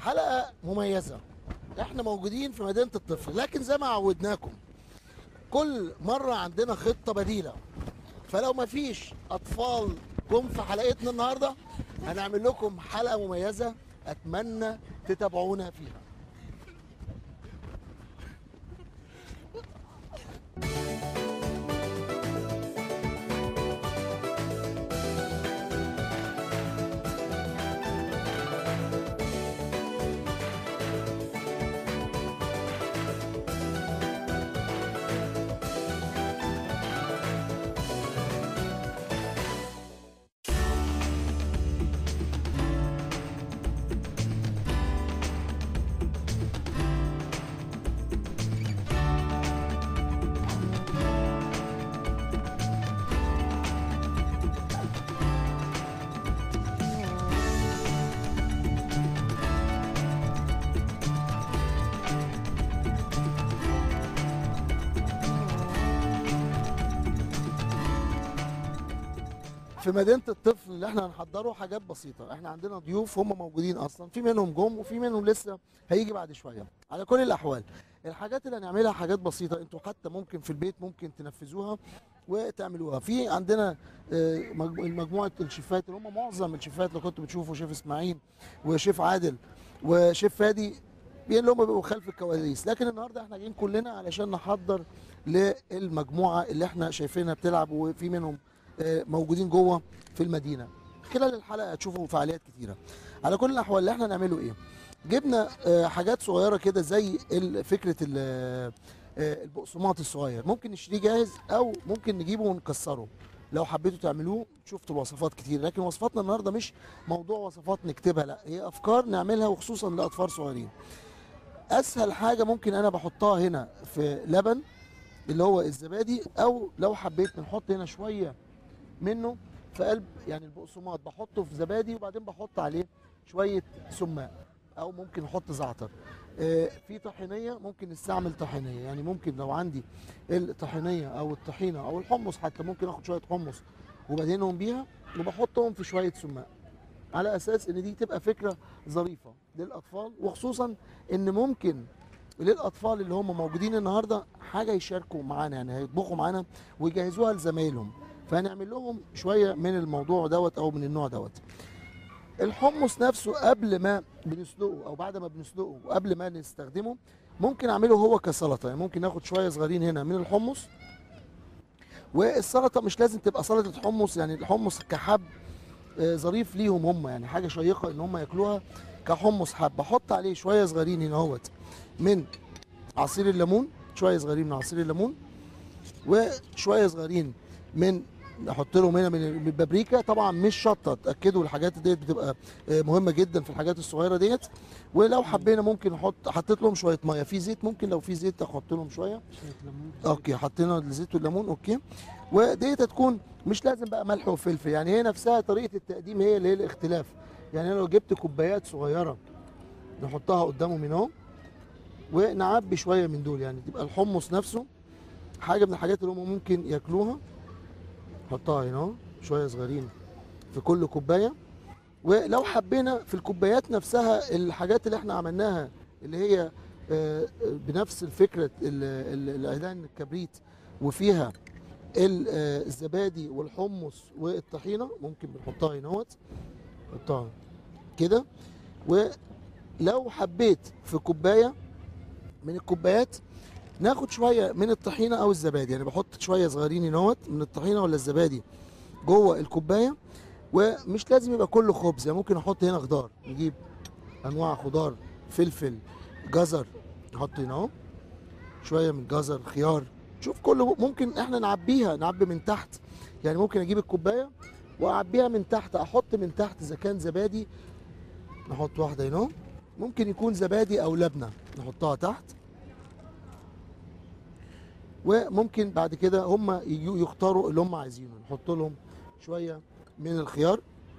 حلقه مميزه احنا موجودين في مدينه الطفل لكن زي ما عودناكم كل مره عندنا خطه بديله فلو ما فيش اطفال جم في حلقتنا النهارده هنعمل لكم حلقه مميزه اتمنى تتابعونا فيها في مدينه الطفل اللي احنا هنحضره حاجات بسيطه احنا عندنا ضيوف هم موجودين اصلا في منهم جم وفي منهم لسه هيجي بعد شويه على كل الاحوال الحاجات اللي هنعملها حاجات بسيطه انتوا حتى ممكن في البيت ممكن تنفذوها وتعملوها في عندنا آه، مجمو- مجموعه الشيفات اللي هم معظم الشيفات اللي كنتوا بتشوفوا شيف اسماعيل وشيف عادل وشيف فادي اللي هم بيبقوا خلف الكواليس لكن النهارده احنا جايين كلنا علشان نحضر للمجموعه اللي احنا شايفينها بتلعب وفي منهم آه، موجودين جوه في المدينه خلال الحلقه هتشوفوا فعاليات كتيره على كل الاحوال اللي احنا نعمله ايه جبنا آه، حاجات صغيره كده زي ال- فكره ال- آه، البقسماط الصغير ممكن نشتريه جاهز او ممكن نجيبه ونكسره لو حبيتوا تعملوه شفتوا الوصفات كتير لكن وصفاتنا النهارده مش موضوع وصفات نكتبها لا هي افكار نعملها وخصوصا لاطفال صغيرين اسهل حاجه ممكن انا بحطها هنا في لبن اللي هو الزبادي او لو حبيت نحط هنا شويه منه في قلب يعني البقسماط بحطه في زبادي وبعدين بحط عليه شويه سماق او ممكن احط زعتر آه، في طحينيه ممكن نستعمل طحينيه يعني ممكن لو عندي الطحينيه او الطحينه او الحمص حتى ممكن اخد شويه حمص وبدهنهم بيها وبحطهم في شويه سماق على اساس ان دي تبقى فكره ظريفه للاطفال وخصوصا ان ممكن للاطفال اللي هم موجودين النهارده حاجه يشاركوا معانا يعني هيطبخوا معانا ويجهزوها لزمايلهم فهنعمل لهم شويه من الموضوع دوت او من النوع دوت الحمص نفسه قبل ما بنسلقه او بعد ما بنسلقه وقبل ما نستخدمه ممكن اعمله هو كسلطه يعني ممكن ناخد شويه صغيرين هنا من الحمص والسلطه مش لازم تبقى سلطه حمص يعني الحمص كحب آه، ظريف ليهم هم يعني حاجه شيقه ان هم ياكلوها كحمص حب بحط عليه شويه صغيرين هنا اهوت من عصير الليمون شويه صغيرين من عصير الليمون وشويه صغيرين من نحط لهم هنا من من البابريكا طبعا مش شطه اتاكدوا الحاجات ديت بتبقى آه، مهمه جدا في الحاجات الصغيره ديت ولو حبينا ممكن نحط حطيت لهم شويه ميه في زيت ممكن لو في زيت احط لهم شويه شويه ليمون اوكي حطينا الزيت والليمون اوكي وديت هتكون مش لازم بقى ملح وفلفل يعني هي نفسها طريقه التقديم هي اللي هي الاختلاف يعني انا لو جبت كوبايات صغيره نحطها قدامهم هنا اهو ونعبي شويه من دول يعني تبقى الحمص نفسه حاجه من الحاجات اللي هم ممكن ياكلوها نحطها هنا اهو شويه صغيرين في كل كوبايه ولو حبينا في الكوبايات نفسها الحاجات اللي احنا عملناها اللي هي آه، بنفس الفكره ال- ال- العيدان الكبريت وفيها ال- آه، الزبادي والحمص والطحينه ممكن بنحطها هنا اهوت نحطها كده ولو حبيت في كوبايه من الكوبايات ناخد شويه من الطحينه او الزبادي يعني بحط شويه صغيرين هنا اهوت من الطحينه ولا الزبادي جوه الكوبايه ومش لازم يبقى كله خبز يعني ممكن احط هنا خضار نجيب انواع خضار فلفل جزر نحط هنا اهو شويه من جزر خيار شوف كله ممكن احنا نعبيها نعبي من تحت يعني ممكن اجيب الكوبايه واعبيها من تحت احط من تحت اذا كان زبادي نحط واحده هنا اهو. ممكن يكون زبادي او لبنه نحطها تحت وممكن بعد كده هم يجوا يختاروا اللي هم عايزينه نحط لهم شويه من الخيار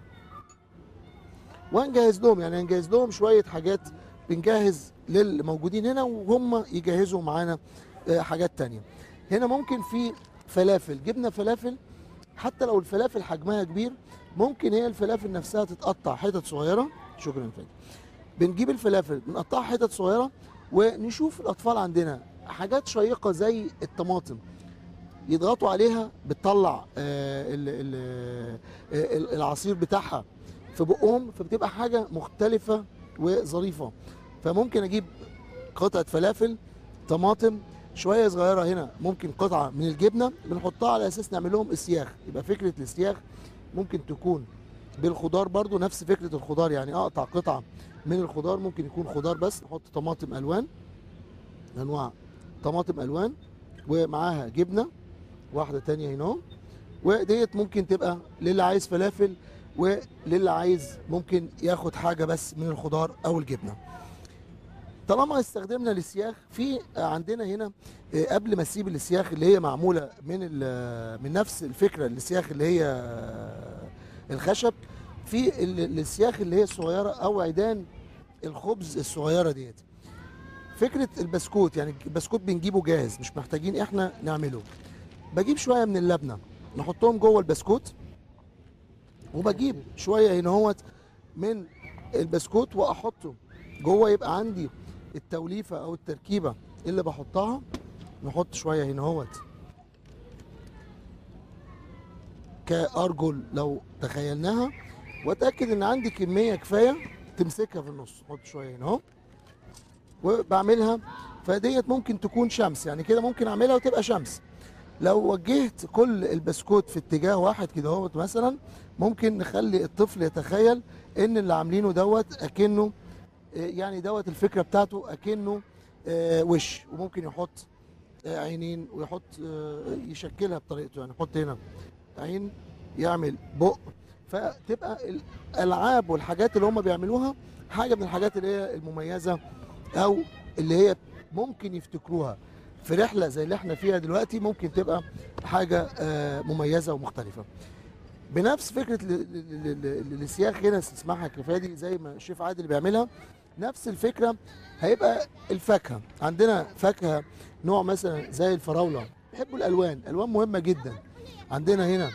وهنجهز لهم يعني هنجهز لهم شويه حاجات بنجهز للموجودين هنا وهم يجهزوا معانا آه، حاجات تانية هنا ممكن في فلافل جبنا فلافل حتى لو الفلافل حجمها كبير ممكن هي الفلافل نفسها تتقطع حتت صغيره شكرا يا فندم بنجيب الفلافل بنقطعها حتت صغيره ونشوف الاطفال عندنا حاجات شيقه زي الطماطم يضغطوا عليها بتطلع آه، ال- ال- آه، ال- العصير بتاعها في بقهم فبتبقى حاجه مختلفه وظريفه فممكن اجيب قطعه فلافل طماطم شويه صغيره هنا ممكن قطعه من الجبنه بنحطها على اساس نعمل لهم اسياخ يبقى فكره الاسياخ ممكن تكون بالخضار برضو نفس فكره الخضار يعني اقطع قطعه من الخضار ممكن يكون خضار بس نحط طماطم الوان انواع طماطم الوان ومعاها جبنه واحده تانية هنا اهو. وديت ممكن تبقى للي عايز فلافل وللي عايز ممكن ياخد حاجه بس من الخضار او الجبنه طالما استخدمنا السياخ في عندنا هنا آه، قبل ما اسيب السياخ اللي هي معموله من ال- من نفس الفكره السياخ اللي هي آه، الخشب في ال- السياخ اللي هي الصغيره او عيدان الخبز الصغيره ديت فكره البسكوت يعني البسكوت بنجيبه جاهز مش محتاجين احنا نعمله بجيب شويه من اللبنه نحطهم جوه البسكوت وبجيب شويه هنا هوت من البسكوت واحطه جوه يبقى عندي التوليفه او التركيبه اللي بحطها نحط شويه هنا اهوت كارجل لو تخيلناها واتاكد ان عندي كميه كفايه تمسكها في النص احط شويه هنا اهو وبعملها فديت ممكن تكون شمس يعني كده ممكن اعملها وتبقى شمس لو وجهت كل البسكوت في اتجاه واحد كده اهوت مثلا ممكن نخلي الطفل يتخيل ان اللي عاملينه دوت اكنه آه، يعني دوت الفكره بتاعته اكنه آه، وش وممكن يحط آه، عينين ويحط آه، يشكلها بطريقته يعني يحط هنا عين يعمل بق فتبقى الالعاب والحاجات اللي هم بيعملوها حاجه من الحاجات اللي هي المميزه او اللي هي ممكن يفتكروها في رحله زي اللي احنا فيها دلوقتي ممكن تبقى حاجه آه، مميزه ومختلفه بنفس فكره ال- ال- ال- ال- السياخ هنا اسمها كفادي زي ما الشيف عادل بيعملها نفس الفكره هيبقى الفاكهه عندنا فاكهه نوع مثلا زي الفراوله بيحبوا الالوان الوان مهمه جدا عندنا هنا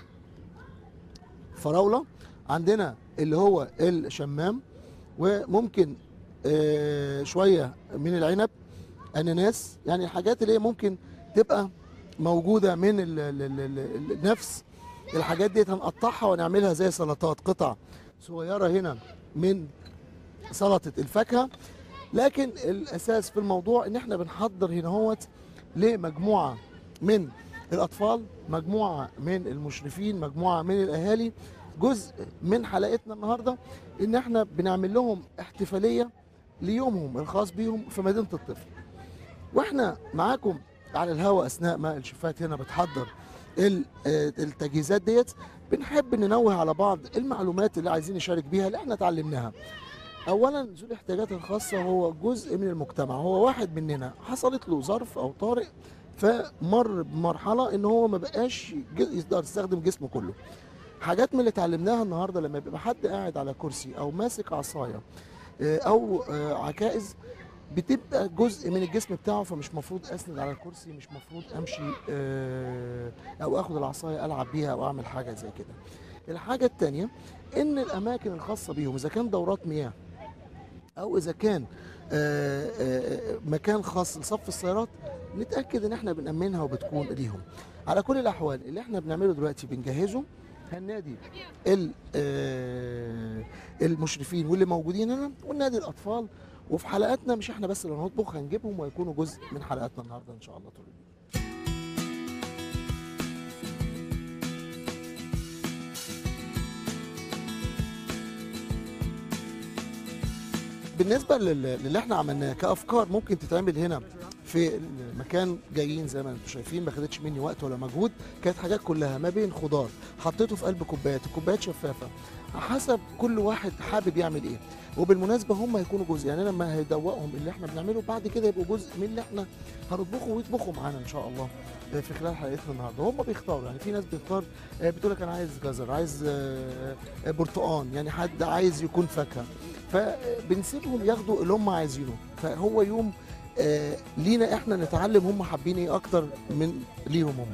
فراوله عندنا اللي هو الشمام وممكن آه، شويه من العنب اناناس يعني الحاجات اللي هي ممكن تبقى موجوده من ال ال ال ال ال نفس الحاجات ديت هنقطعها ونعملها زي سلطات قطع صغيره هنا من سلطه الفاكهه لكن الاساس في الموضوع ان احنا بنحضر هنا هوت لمجموعه من الاطفال مجموعه من المشرفين مجموعه من الاهالي جزء من حلقتنا النهارده ان احنا بنعمل لهم احتفاليه ليومهم الخاص بيهم في مدينه الطفل واحنا معاكم على الهواء اثناء ما الشفات هنا بتحضر ال- آه، التجهيزات ديت بنحب ننوه على بعض المعلومات اللي عايزين نشارك بيها اللي احنا اتعلمناها اولا ذو الاحتياجات الخاصه هو جزء من المجتمع هو واحد مننا حصلت له ظرف او طارئ فمر بمرحله ان هو ما بقاش ج- يقدر يستخدم جسمه كله حاجات من اللي اتعلمناها النهارده لما بيبقى حد قاعد على كرسي او ماسك عصايه آه، او آه، عكائز بتبقى جزء من الجسم بتاعه فمش مفروض اسند على الكرسي مش مفروض امشي آه، او اخد العصايه العب بيها او اعمل حاجه زي كده الحاجه التانية ان الاماكن الخاصه بيهم اذا كان دورات مياه او اذا كان آه، آه، مكان خاص لصف السيارات نتاكد ان احنا بنامنها وبتكون ليهم على كل الاحوال اللي احنا بنعمله دلوقتي بنجهزه هننادي ال- آه، المشرفين واللي موجودين هنا وننادي الاطفال وفي حلقاتنا مش احنا بس اللي هنطبخ هنجيبهم ويكونوا جزء من حلقاتنا النهارده ان شاء الله طول اليوم. بالنسبه لل- للي احنا عملناه كافكار ممكن تتعمل هنا في المكان جايين زي ما انتم شايفين ما خدتش مني وقت ولا مجهود كانت حاجات كلها ما بين خضار حطيته في قلب كوبايات الكوبايات شفافه حسب كل واحد حابب يعمل ايه وبالمناسبه هم هيكونوا جزء يعني لما هيدوقهم اللي احنا بنعمله بعد كده يبقوا جزء من اللي احنا هنطبخه ويطبخوا معانا ان شاء الله آه، في خلال حلقتنا النهارده هم بيختاروا يعني في ناس بتختار آه، بتقول لك انا عايز جزر عايز آه، آه، برتقان يعني حد عايز يكون فاكهه فبنسيبهم ياخدوا اللي هم عايزينه فهو يوم آه، لينا احنا نتعلم هم حابين ايه اكتر من ليهم هم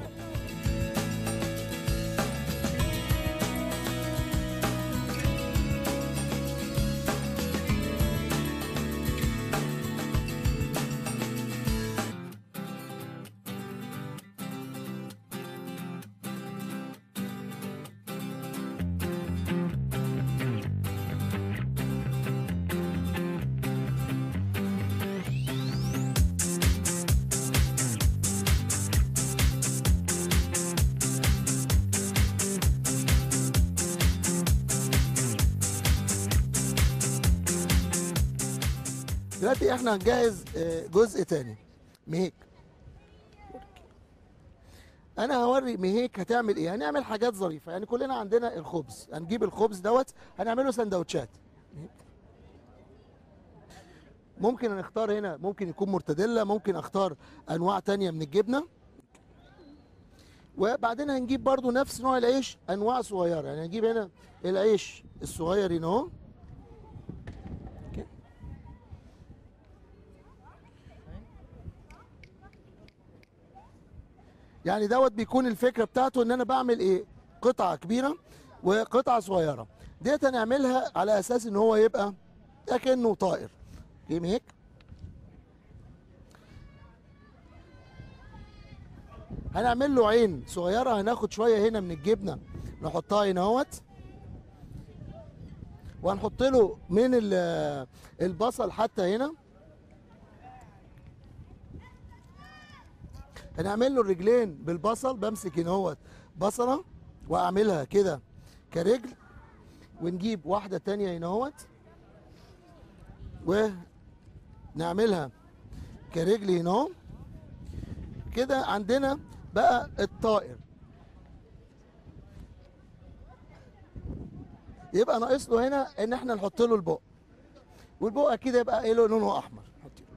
دلوقتي احنا هنجهز آه، جزء تاني مهيك انا هوري مهيك هتعمل ايه هنعمل حاجات ظريفه يعني كلنا عندنا الخبز هنجيب الخبز دوت هنعمله سندوتشات ممكن نختار هنا ممكن يكون مرتديلا ممكن اختار انواع تانية من الجبنه وبعدين هنجيب برضو نفس نوع العيش انواع صغيره يعني هنجيب هنا العيش الصغير هنا اهو أوكي. يعني دوت بيكون الفكره بتاعته ان انا بعمل ايه قطعه كبيره وقطعه صغيره ديت هنعملها على اساس ان هو يبقى كأنه طائر جيم هيك هنعمل له عين صغيره هناخد شويه هنا من الجبنه نحطها هنا اهوت وهنحط له من ال- البصل حتى هنا هنعمل له الرجلين بالبصل بمسك هنا اهوت بصله واعملها كده كرجل ونجيب واحده تانية هنا اهوت ونعملها كرجل هنا اهو كده عندنا بقى الطائر يبقى ناقص له هنا ان احنا نحط له البق والبق اكيد يبقى ايه له لونه احمر حط له.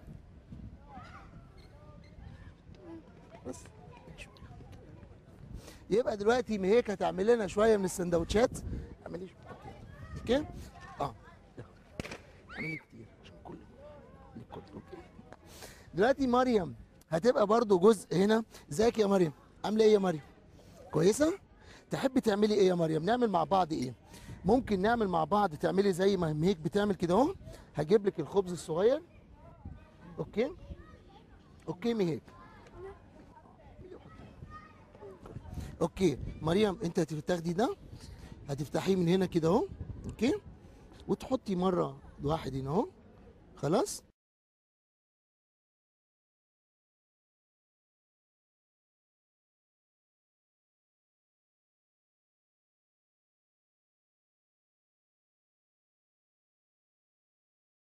بس يبقى دلوقتي مهيك هتعمل لنا شويه من السندوتشات اعملي شويه اوكي اه اعملي كتير عشان كل الكل اوكي دلوقتي مريم هتبقى برضو جزء هنا ازيك يا مريم عامله ايه يا مريم كويسه تحبي تعملي ايه يا مريم نعمل مع بعض ايه ممكن نعمل مع بعض تعملي زي ما مهيك بتعمل كده اهو هجيب لك الخبز الصغير اوكي اوكي مهيك اوكي مريم انت هتاخدي ده هتفتحيه من هنا كده اهو اوكي وتحطي مره واحد هنا اهو خلاص